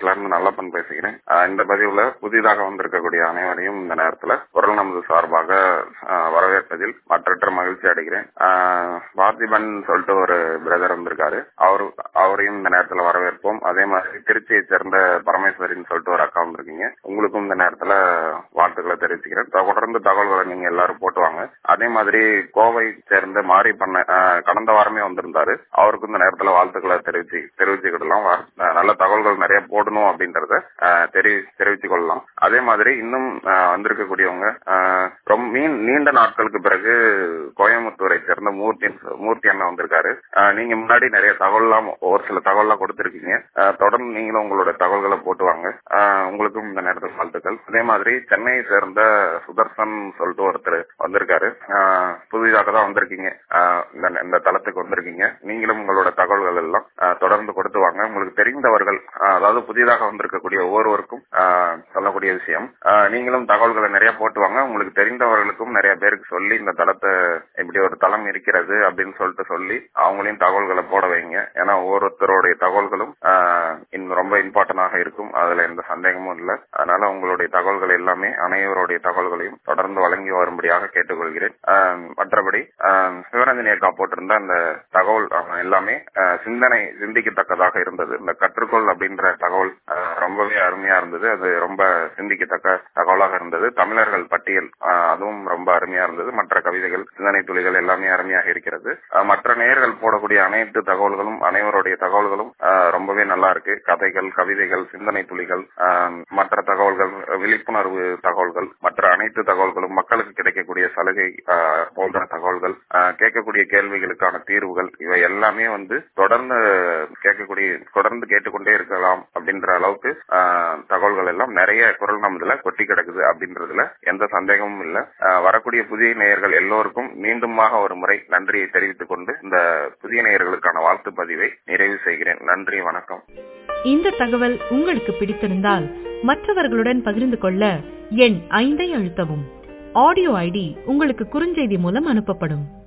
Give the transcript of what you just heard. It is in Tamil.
போஸ்ட்ல இருந்து நல்லப்பன் பேசுகிறேன் ஆஹ் இந்த பதிவுல புதிதாக வந்திருக்கக்கூடிய அனைவரையும் இந்த நேரத்துல குரல் நமது சார்பாக ஆஹ் வரவேற்பதில் மற்றற்ற மகிழ்ச்சி அடைகிறேன் ஆஹ் பார்த்திபன் சொல்லிட்டு ஒரு பிரதர் வந்திருக்காரு அவரு அவரையும் இந்த நேரத்துல வரவேற்போம் அதே மாதிரி திருச்சியை சேர்ந்த பரமேஸ்வரின்னு சொல்லிட்டு ஒரு அக்கா வந்திருக்கீங்க உங்களுக்கும் இந்த நேரத்துல வாழ்த்துக்களை தெரிவிச்சுக்கிறேன் தொடர்ந்து தகவல்களை நீங்க எல்லாரும் போட்டுவாங்க அதே மாதிரி கோவை சேர்ந்த மாரி பண்ண ஆஹ் கடந்த வாரமே வந்திருந்தாரு அவருக்கும் இந்த நேரத்துல வாழ்த்துக்களை தெரிவிச்சு தெரிவிச்சுக்கிடலாம் வா- ஆஹ் நல்ல தகவல்கள் நிறைய போடணும் அப்படின்றத ஆஹ் தெரி தெரிவித்துக் கொள்ளலாம் அதே மாதிரி இன்னும் ஆஹ் வந்திருக்கக்கூடியவங்க ஆஹ் ரொம்ப மீன் நீண்ட நாட்களுக்கு பிறகு கோயம்புத்தூரை சேர்ந்த மூர்த்தி மூர்த்தி அண்ணா வந்திருக்காரு ஆஹ் நீங்க முன்னாடி நிறைய தகவல்லாம் ஒரு சில தகவல்லாம் கொடுத்திருக்கீங்க ஆஹ் தொடர்ந்து நீங்களும் உங்களோட தகவல்களை போட்டு வாங்க ஆஹ் உங்களுக்கும் இந்த நேரத்தில் வாழ்த்துக்கள் அதே மாதிரி சென்னையை சேர்ந்த சுதர்சன் சொல்லிட்டு ஒருத்தர் வந்திருக்காரு ஆஹ் புதிதாக தான் வந்திருக்கீங்க ஆஹ் இந்த- இந்த தளத்துக்கு வந்திருக்கீங்க நீங்களும் உங்களோட தகவல்கள் எல்லாம் ஆஹ் தொடர்ந்து கொடுத்து வாங்க உங்களுக்கு தெரிந்தவர்கள் ஆஹ் அதாவது புதிதாக வந்திருக்கக்கூடிய ஒவ்வொருவருக்கும் ஆஹ் சொல்லக்கூடிய விஷயம் ஆஹ் நீங்களும் தகவல்களை நிறைய போட்டு வாங்க உங்களுக்கு தெரிந்தவர்களுக்கும் நிறைய பேருக்கு சொல்லி இந்த தளத்தை இப்படி ஒரு தளம் இருக்கிறது அப்படின்னு சொல்லிட்டு சொல்லி அவங்களையும் தகவல்களை போட வைங்க ஏன்னா ஒவ்வொருத்தருடைய தகவல்களும் ஆஹ் இன்னும் ரொம்ப இம்பார்ட்டன்டாக இருக்கும் அதுல எந்த சந்தேகமும் இல்லை அதனால உங்களுடைய தகவல்கள் எல்லாமே அனைவருடைய தகவல்களையும் தொடர்ந்து வழங்கி வரும்படியாக கேட்டுக்கொள்கிறேன் ஆஹ் மற்றபடி ஆஹ் சிவரஞ்சனி அக்கா போட்டிருந்த அந்த தகவல் ஆஹ் எல்லாமே ஆஹ் சிந்தனை சிந்திக்கத்தக்கதாக இருந்தது இந்த கற்றுக்கொள் அப்படின்ற தகவல் ஆஹ் ரொம்பவே அருமையா இருந்தது அது ரொம்ப சிந்திக்கத்தக்க தகவலாக இருந்தது தமிழர்கள் பட்டியல் ஆஹ் அதுவும் ரொம்ப அருமையா இருந்தது மற்ற கவிதைகள் சிந்தனை துளிகள் எல்லாமே அருமையாக இருக்கிறது ஆஹ் மற்ற நேயர்கள் போடக்கூடிய அனைத்து தகவல்களும் அனைவருடைய தகவல்களும் ஆஹ் ரொம்பவே நல்லா இருக்கு கதைகள் கவிதைகள் சிந்தனை துளிகள் ஆஹ் மற்ற தகவல்கள் விழிப்புணர்வு தகவல்கள் மற்ற அனைத்து தகவல்களும் மக்களுக்கு கிடைக்கக்கூடிய சலுகை ஆஹ் போன்ற தகவல்கள் ஆஹ் கேட்கக்கூடிய கேள்விகளுக்கான தீர்வுகள் இவை எல்லாமே வந்து தொடர்ந்து கேட்கக்கூடிய தொடர்ந்து கேட்டுக்கொண்டே இருக்கலாம் அப்படின்ற அளவுக்கு ஆஹ் தகவல்கள் எல்லாம் நிறைய குரல் நமதுல கொட்டி கிடக்குது அப்படின்றதுல எந்த சந்தேகமும் இல்ல ஆஹ் வரக்கூடிய புதிய நேயர்கள் எல்லோருக்கும் மீண்டுமாக ஒரு முறை நன்றியை தெரிவித்துக் கொண்டு இந்த புதிய நேயர்களுக்கான வாழ்த்து பதிவை நிறைவு செய்கிறேன் நன்றி வணக்கம் இந்த தகவல் உங்களுக்கு பிடித்திருந்தால் மற்றவர்களுடன் பகிர்ந்து கொள்ள எண் ஐந்தை அழுத்தவும் ஆடியோ ஐடி உங்களுக்கு குறுஞ்செய்தி மூலம் அனுப்பப்படும்